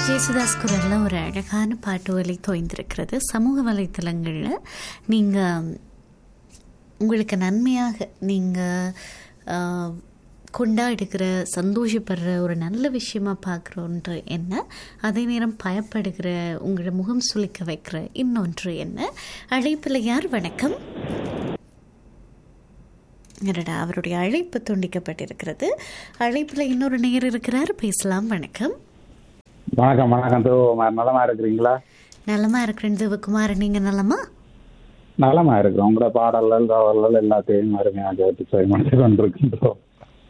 ஜேசுதாஸ் குரலில் ஒரு அழகான பாட்டு ஒலி தோய்ந்திருக்கிறது சமூக வலைத்தளங்களில் நீங்கள் உங்களுக்கு நன்மையாக நீங்கள் கொண்டாடுகிற சந்தோஷப்படுற ஒரு நல்ல விஷயமா பார்க்குறோன்று என்ன அதே நேரம் பயப்படுகிற உங்களை முகம் சுளிக்க வைக்கிற இன்னொன்று என்ன அழைப்பில் யார் வணக்கம் என்னடா அவருடைய அழைப்பு துண்டிக்கப்பட்டிருக்கிறது அழைப்பில் இன்னொரு நேர் இருக்கிறார் பேசலாம் வணக்கம் வணக்கம் வணக்கம் தேவகுமார் நலமா இருக்கிறீங்களா நலமா இருக்கிறேன் சிவகுமார் நீங்க நலமா நலமா இருக்கிறோம் உங்களோட பாடல்கள் தவறுகள் எல்லாத்தையும் அருமையாக கேட்டு செய்து கொண்டிருக்கின்றோம்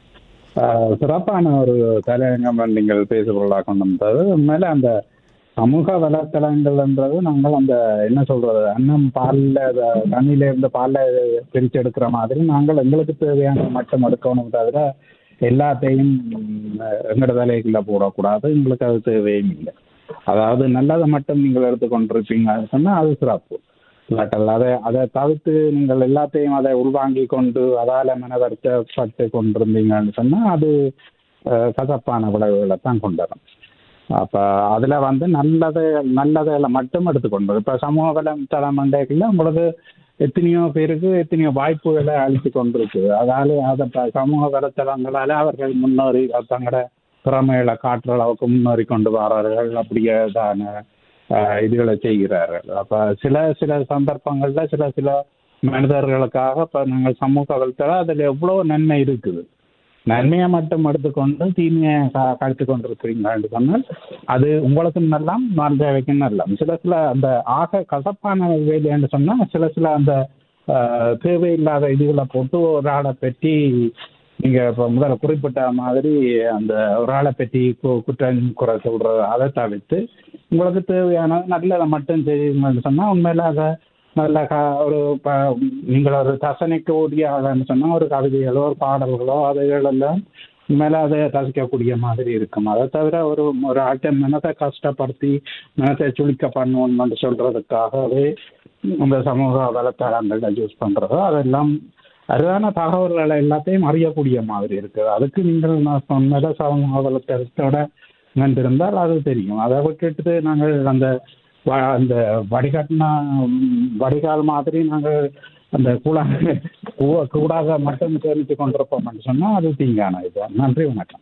ஆஹ் சிறப்பான ஒரு தலையங்கம் நீங்கள் பேசுபொருளாக கொண்டு வந்தது உண்மையில அந்த சமூக வலைத்தளங்கள்ன்றது நாங்கள் அந்த என்ன சொல்றது அன்னம் பால்ல அத- தண்ணியில இருந்து பால்ல பிரிச்சு எடுக்கிற மாதிரி நாங்கள் எங்களுக்கு தேவையான மட்டும் எடுக்கணும் தவிர எல்லாத்தையும் உம், எங்கட தலைக்குள்ள போடக்கூடாது எங்களுக்கு அது தேவையும் இல்லை அதாவது நல்லதை மட்டும் நீங்கள் எடுத்துக்கொண்டிருப்பீங்க சொன்னா அது சிறப்பு இல்லாட்டல் அதை அதை தவிர்த்து நீங்கள் எல்லாத்தையும் அதை உள்வாங்கி கொண்டு அதால மனவருத்தப்பட்டு கொண்டிருந்தீங்கன்னு சொன்னா அது அஹ், கசப்பான விளைவுகளை தான் கொண்டு வரும் அப்ப அதுல வந்து நல்லதை நல்லதை மட்டும் எடுத்துக்கொண்டு இப்ப சமூக வலைத்தளம் மண்டைக்குள்ள உங்களுக்கு எத்தனையோ பேருக்கு எத்தனையோ வாய்ப்புகளை அளித்து கொண்டிருக்குது அதால அதை ப- சமூக வலைத்தளங்களால அவர்கள் முன்னேறி தங்களோட திறமைகளை காட்டுற அளவுக்கு முன்னேறி கொண்டு வரார்கள் அப்படியேதான ஆஹ், இதுகளை செய்கிறார்கள் அப்ப சில சில சந்தர்ப்பங்கள்ல சில சில மனிதர்களுக்காக இப்ப நாங்கள் சமூக வலைத்தளம் அதுல எவ்வளவு நன்மை இருக்குது நன்மையை மட்டும் எடுத்துக்கொண்டு தீமையை க- கழித்து கொண்டிருக்கிறீங்கன்னு சொன்னால் அது உங்களுக்கும் நல்லாம் தேவைக்கும் நல்லம் சில சில அந்த ஆக கசப்பான வேலைன்னு சொன்னா சில சில அந்த ஆஹ், தேவையில்லாத இதுகளை போட்டு ஒரு ஆளை பற்றி நீங்க இப்போ முதல்ல குறிப்பிட்ட மாதிரி அந்த ஒரு ஆளை பற்றி கு- குற்றம் குறை சொல்றது அதை தவிர்த்து உங்களுக்கு தேவையான நல்லதை மட்டும் செய்யுங்கன்னு சொன்னா உண்மையில அதை நல்ல க ஒரு ப நீங்கள் ஒரு ரசனைக்கு உரிய ஆளுன்னு சொன்னா ஒரு கவிதைகளோ ஒரு பாடல்களோ அதுகளெல்லாம் மேலே அதை ரசிக்கக்கூடிய மாதிரி இருக்கும் அதை தவிர ஒரு ஒரு ஆட்டை மனதை கஷ்டப்படுத்தி மனத்தை சுளிக்க பண்ணணும்னு சொல்றதுக்காகவே இந்த சமூக வலைத்தளங்களை யூஸ் பண்றதோ அதெல்லாம் அரிதான தகவல்களை எல்லாத்தையும் அறியக்கூடிய மாதிரி இருக்கு அதுக்கு நீங்கள் நான் சொன்னத சமூக வலைத்தளத்தோட இணைந்திருந்தால் அது தெரியும் அதை விட்டுட்டு நாங்கள் அந்த வ- அந்த வடிகட்டினா வடிகால் மாதிரி நாங்கள் அந்த கூடா கூ- கூடாக மட்டும் சேமித்து கொண்டிருப்போம்னு சொன்னா அது தீங்கான இது நன்றி வணக்கம்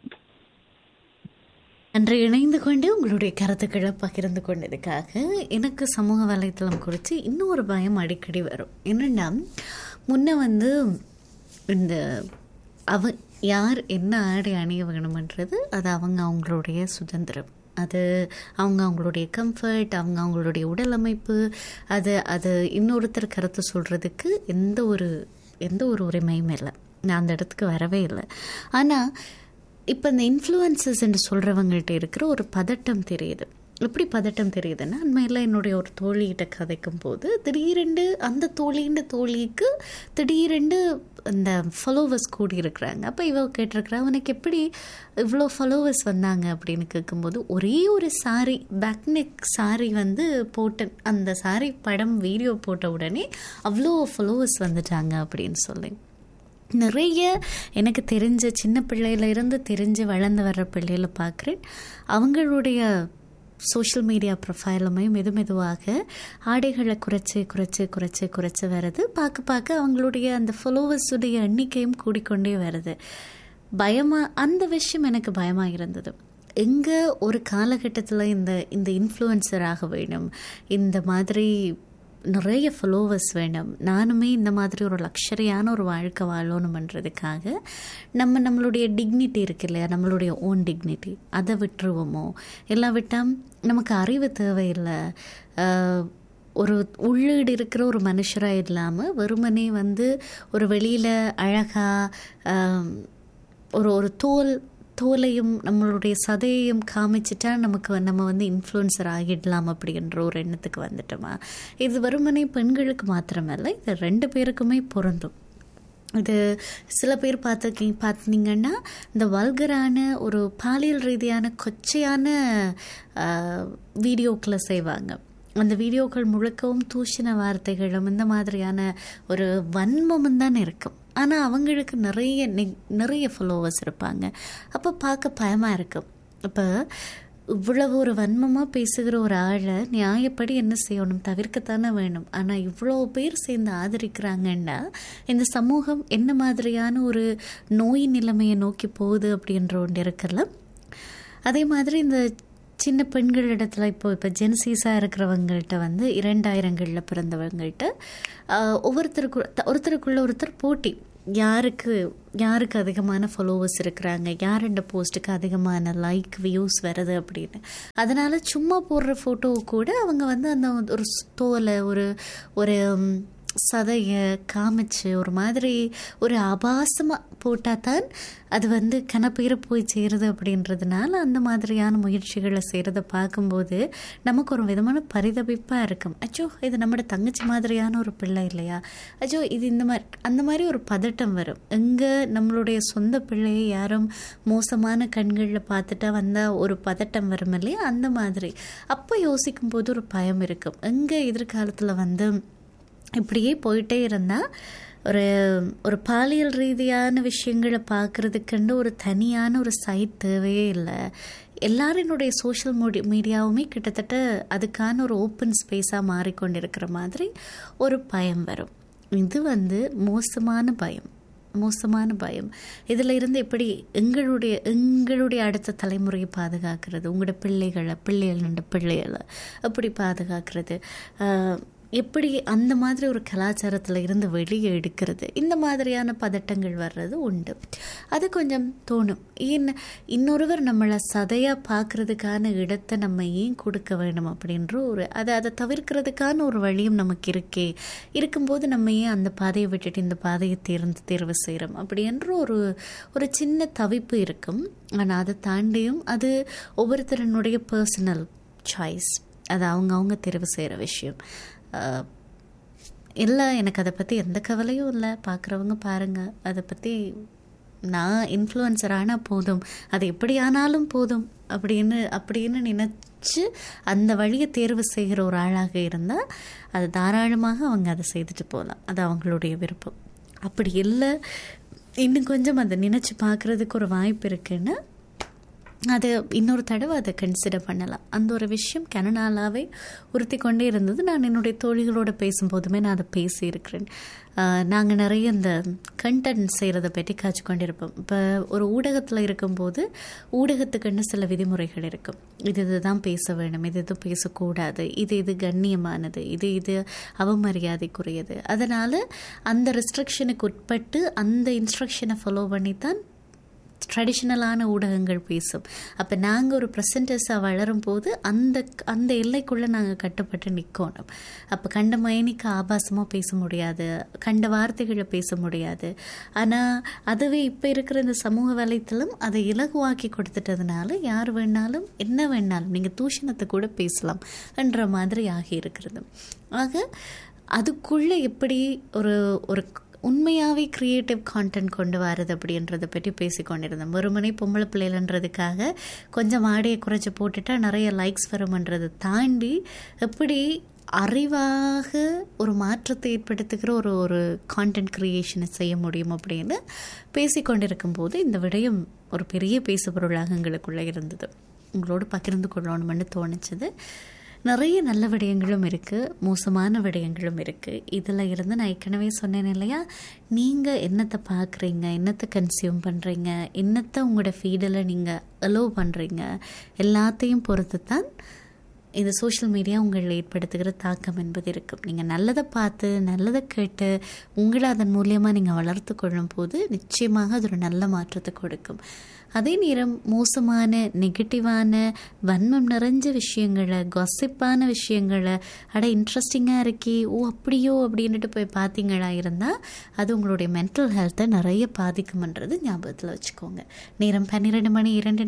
அன்று இணைந்து கொண்டு உங்களுடைய கருத்துக்களை பகிர்ந்து கொண்டதுக்காக எனக்கு சமூக வலைத்தளம் குறித்து இன்னும் ஒரு பயம் அடிக்கடி வரும் என்னென்னா முன்ன வந்து இந்த அவ யார் என்ன ஆடை அணிய வேணுமன்றது அது அவங்க அவங்களுடைய சுதந்திரம் அது அவங்க அவங்களுடைய கம்ஃபர்ட் அவங்க அவங்களுடைய உடல் அமைப்பு அது அது இன்னொருத்தர் கருத்து சொல்கிறதுக்கு எந்த ஒரு எந்த ஒரு உரிமையும் இல்லை நான் அந்த இடத்துக்கு வரவே இல்லை ஆனால் இப்போ இந்த இன்ஃப்ளூயன்சஸ் என்று சொல்கிறவங்கள்ட்ட இருக்கிற ஒரு பதட்டம் தெரியுது எப்படி பதட்டம் தெரியுதுன்னா உண்மையில் என்னுடைய ஒரு தோழிகிட்ட கதைக்கும் போது திடீரெண்டு அந்த தோழின்ற தோழிக்கு திடீரெண்டு இந்த ஃபாலோவர்ஸ் கூடி இருக்கிறாங்க அப்போ இவ கேட்டிருக்கிறா உனக்கு எப்படி இவ்வளோ ஃபாலோவர்ஸ் வந்தாங்க அப்படின்னு கேட்கும்போது ஒரே ஒரு சாரி பேக் நெக் சாரி வந்து போட்டு அந்த சாரி படம் வீடியோ போட்ட உடனே அவ்வளோ ஃபாலோவர்ஸ் வந்துட்டாங்க அப்படின்னு சொல்லி நிறைய எனக்கு தெரிஞ்ச சின்ன பிள்ளையில இருந்து தெரிஞ்சு வளர்ந்து வர்ற பிள்ளைகளை பார்க்குறேன் அவங்களுடைய சோஷியல் மீடியா ப்ரொஃபைலுமே மெது மெதுவாக ஆடைகளை குறைச்சி குறைச்சி குறைச்சி குறைச்சி வருது பார்க்க பார்க்க அவங்களுடைய அந்த ஃபாலோவர்ஸுடைய எண்ணிக்கையும் கூடிக்கொண்டே வருது பயமாக அந்த விஷயம் எனக்கு பயமாக இருந்தது எங்கே ஒரு காலகட்டத்தில் இந்த இந்த இன்ஃப்ளூயன்சராக வேணும் இந்த மாதிரி நிறைய ஃபாலோவர்ஸ் வேணும் நானுமே இந்த மாதிரி ஒரு லக்ஷரியான ஒரு வாழ்க்கை வாழணுமன்றதுக்காக நம்ம நம்மளுடைய டிக்னிட்டி இருக்கு இல்லையா நம்மளுடைய ஓன் டிக்னிட்டி அதை விட்டுருவோமோ எல்லாம் விட்டால் நமக்கு அறிவு தேவையில்லை ஆஹ், ஒரு உள்ளீடு இருக்கிற ஒரு மனுஷராக இல்லாமல் வெறுமனே வந்து ஒரு வெளியில் அழகாக ஒரு ஒரு தோல் தோலையும் நம்மளுடைய சதையையும் காமிச்சிட்டா நமக்கு வந்து- நம்ம வந்து இன்ஃப்ளூயன்சர் ஆகிடலாம் அப்படின்ற ஒரு எண்ணத்துக்கு வந்துட்டோமா இது வெறுமனே பெண்களுக்கு மாத்திரமல்ல இது ரெண்டு பேருக்குமே பொருந்தும் இது சில பேர் பார்த்துருக்கீங்க பார்த்தீங்கன்னா இந்த வல்கரான ஒரு பாலியல் ரீதியான கொச்சையான வீடியோக்களை செய்வாங்க அந்த வீடியோக்கள் முழுக்கவும் தூஷண வார்த்தைகளும் இந்த மாதிரியான ஒரு வன்மமும் தான் இருக்கும் ஆனால் அவங்களுக்கு நிறைய நெ- நிறைய ஃபாலோவர்ஸ் இருப்பாங்க அப்போ பார்க்க பயமாக இருக்கும் இப்போ இவ்வளவு ஒரு வன்மமாக பேசுகிற ஒரு ஆளை நியாயப்படி என்ன செய்யணும் தவிர்க்கத்தானே வேணும் ஆனால் இவ்வளோ பேர் சேர்ந்து ஆதரிக்கிறாங்கன்னா இந்த சமூகம் என்ன மாதிரியான ஒரு நோய் நிலைமையை நோக்கி போகுது அப்படின்ற ஒன்று இருக்குல்ல அதே மாதிரி இந்த சின்ன பெண்கள் இடத்துல இப்போ இப்போ ஜென்சீஸாக இருக்கிறவங்கள்ட்ட வந்து இரண்டாயிரங்களில் பிறந்தவங்கள்ட்ட ஆஹ், ஒவ்வொருத்தருக்கு ஒருத்தருக்குள்ள ஒருத்தர் போட்டி யாருக்கு யாருக்கு அதிகமான ஃபாலோவர்ஸ் இருக்கிறாங்க யார் இந்த போஸ்ட்டுக்கு அதிகமான லைக் வியூஸ் வருது அப்படின்னு அதனால் சும்மா போடுற ஃபோட்டோ கூட அவங்க வந்து அந்த ஒரு தோலை ஒரு ஒரு ம், சதையை காமிச்சு ஒரு மாதிரி ஒரு ஆபாசமாக போட்டால் தான் அது வந்து கனப்பேர போய் சேருது அப்படின்றதுனால அந்த மாதிரியான முயற்சிகளை செய்கிறத பார்க்கும்போது நமக்கு ஒரு விதமான பரிதபிப்பாக இருக்கும் அச்சோ இது நம்மளோட தங்கச்சி மாதிரியான ஒரு பிள்ளை இல்லையா அச்சோ இது இந்த மாதிரி அந்த மாதிரி ஒரு பதட்டம் வரும் எங்கே நம்மளுடைய சொந்த பிள்ளையை யாரும் மோசமான கண்களில் பார்த்துட்டா வந்தால் ஒரு பதட்டம் வரும் இல்லையா அந்த மாதிரி அப்போ யோசிக்கும் போது ஒரு பயம் இருக்கும் எங்கே எதிர்காலத்தில் வந்து இப்படியே போயிட்டே இருந்தால் ஒரு ஒரு பாலியல் ரீதியான விஷயங்களை பார்க்குறதுக்குண்டு ஒரு தனியான ஒரு சைட் தேவையே இல்லை எல்லாரினுடைய சோஷியல் மீடி மீடியாவுமே கிட்டத்தட்ட அதுக்கான ஒரு ஓப்பன் ஸ்பேஸாக மாறிக்கொண்டிருக்கிற மாதிரி ஒரு பயம் வரும் இது வந்து மோசமான பயம் மோசமான பயம் இதில் இருந்து எப்படி எங்களுடைய எங்களுடைய அடுத்த தலைமுறையை பாதுகாக்கிறது உங்களோட பிள்ளைகளை பிள்ளைகள் நின்ற பிள்ளைகளை எப்படி பாதுகாக்கிறது ஆஹ், எப்படி அந்த மாதிரி ஒரு கலாச்சாரத்தில் இருந்து வெளியே எடுக்கிறது இந்த மாதிரியான பதட்டங்கள் வர்றது உண்டு அது கொஞ்சம் தோணும் ஏன் இன்னொருவர் நம்மளை சதையாக பார்க்கறதுக்கான இடத்தை நம்ம ஏன் கொடுக்க வேணும் அப்படின்ற ஒரு அதை அதை தவிர்க்கிறதுக்கான ஒரு வழியும் நமக்கு இருக்கே இருக்கும்போது நம்ம ஏன் அந்த பாதையை விட்டுட்டு இந்த பாதையை தேர்ந்து தேர்வு செய்கிறோம் அப்படின்ற ஒரு ஒரு சின்ன தவிப்பு இருக்கும் ஆனால் அதை தாண்டியும் அது ஒவ்வொருத்தரனுடைய பர்சனல் சாய்ஸ் அது அவங்க அவங்க தேர்வு செய்கிற விஷயம் ஆஹ், இல்லை எனக்கு அதை பற்றி எந்த கவலையும் இல்லை பார்க்குறவங்க பாருங்கள் அதை பற்றி நான் இன்ஃப்ளூயன்சர் ஆனால் போதும் அது எப்படி ஆனாலும் போதும் அப்படின்னு அப்படின்னு நினச்சி அந்த வழியை தேர்வு செய்கிற ஒரு ஆளாக இருந்தால் அது தாராளமாக அவங்க அதை செய்துட்டு போகலாம் அது அவங்களுடைய விருப்பம் அப்படி இல்லை இன்னும் கொஞ்சம் அதை நினச்சி பார்க்குறதுக்கு ஒரு வாய்ப்பு இருக்குன்னா அது இன்னொரு தடவை அதை கன்சிடர் பண்ணலாம் அந்த ஒரு விஷயம் கனநாளாவே உறுத்தி கொண்டே இருந்தது நான் என்னுடைய தோழிகளோட பேசும்போதுமே நான் அதை பேசியிருக்கிறேன் நாங்கள் நிறைய இந்த கண்டென்ட் செய்கிறத பற்றி காய்ச்சி கொண்டிருப்போம் இப்போ ஒரு ஊடகத்தில் இருக்கும்போது ஊடகத்துக்குன்னு சில விதிமுறைகள் இருக்கும் இது இதுதான் பேச வேணும் இது இது பேசக்கூடாது இது இது கண்ணியமானது இது இது அவமரியாதைக்குரியது அதனால் அந்த ரெஸ்ட்ரிக்ஷனுக்கு உட்பட்டு அந்த இன்ஸ்ட்ரக்ஷனை ஃபாலோ பண்ணி தான் ட்ரெடிஷ்னலான ஊடகங்கள் பேசும் அப்போ நாங்கள் ஒரு ப்ரெசன்டர்ஸாக வளரும் போது அந்த அந்த எல்லைக்குள்ளே நாங்கள் கட்டுப்பட்டு நிற்கணும் அப்போ கண்ட மயனிக்கு ஆபாசமாக பேச முடியாது கண்ட வார்த்தைகளை பேச முடியாது ஆனால் அதுவே இப்போ இருக்கிற இந்த சமூக வலைத்தளம் அதை இலகுவாக்கி கொடுத்துட்டதுனால யார் வேணாலும் என்ன வேணாலும் நீங்கள் தூஷணத்தை கூட பேசலாம் என்ற மாதிரி ஆகி இருக்கிறது ஆக அதுக்குள்ளே எப்படி ஒரு ஒரு உண்மையாகவே க்ரியேட்டிவ் கான்டென்ட் கொண்டு வரது அப்படின்றத பற்றி பேசிக்கொண்டிருந்தேன் வெறுமனே பொம்பளை பிள்ளைலன்றதுக்காக கொஞ்சம் ஆடையை குறைச்சி போட்டுட்டா நிறைய லைக்ஸ் வருமன்றதை தாண்டி எப்படி அறிவாக ஒரு மாற்றத்தை ஏற்படுத்துகிற ஒரு ஒரு கான்டென்ட் க்ரியேஷனை செய்ய முடியும் அப்படின்னு பேசிக்கொண்டிருக்கும் போது இந்த விடயம் ஒரு பெரிய பேசுபொருளாக எங்களுக்குள்ளே இருந்தது உங்களோடு பகிர்ந்து கொள்ளணும்னு தோணுச்சுது நிறைய நல்ல விடயங்களும் இருக்குது மோசமான விடயங்களும் இருக்குது இதில் இருந்து நான் ஏற்கனவே சொன்னேன் இல்லையா நீங்கள் என்னத்தை பார்க்குறீங்க என்னத்தை கன்சியூம் பண்ணுறீங்க என்னத்தை உங்களோட ஃபீடில் நீங்கள் அலோவ் பண்ணுறீங்க எல்லாத்தையும் பொறுத்து தான் இந்த சோஷியல் மீடியா உங்களில் ஏற்படுத்துகிற தாக்கம் என்பது இருக்கும் நீங்கள் நல்லதை பார்த்து நல்லதை கேட்டு உங்களை அதன் மூலியமாக நீங்கள் வளர்த்து கொள்ளும் போது நிச்சயமாக அது ஒரு நல்ல மாற்றத்தை கொடுக்கும் அதே நேரம் மோசமான நெகட்டிவான வன்மம் நிறைஞ்ச விஷயங்களை கொசிப்பான விஷயங்களை அட இன்ட்ரெஸ்டிங்காக இருக்கே ஓ அப்படியோ அப்படின்ட்டு போய் பார்த்தீங்களா இருந்தால் அது உங்களுடைய மென்டல் ஹெல்த்தை நிறைய பாதிக்கும்ன்றது ஞாபகத்தில் வச்சுக்கோங்க நேரம் பன்னிரெண்டு மணி இரண்டு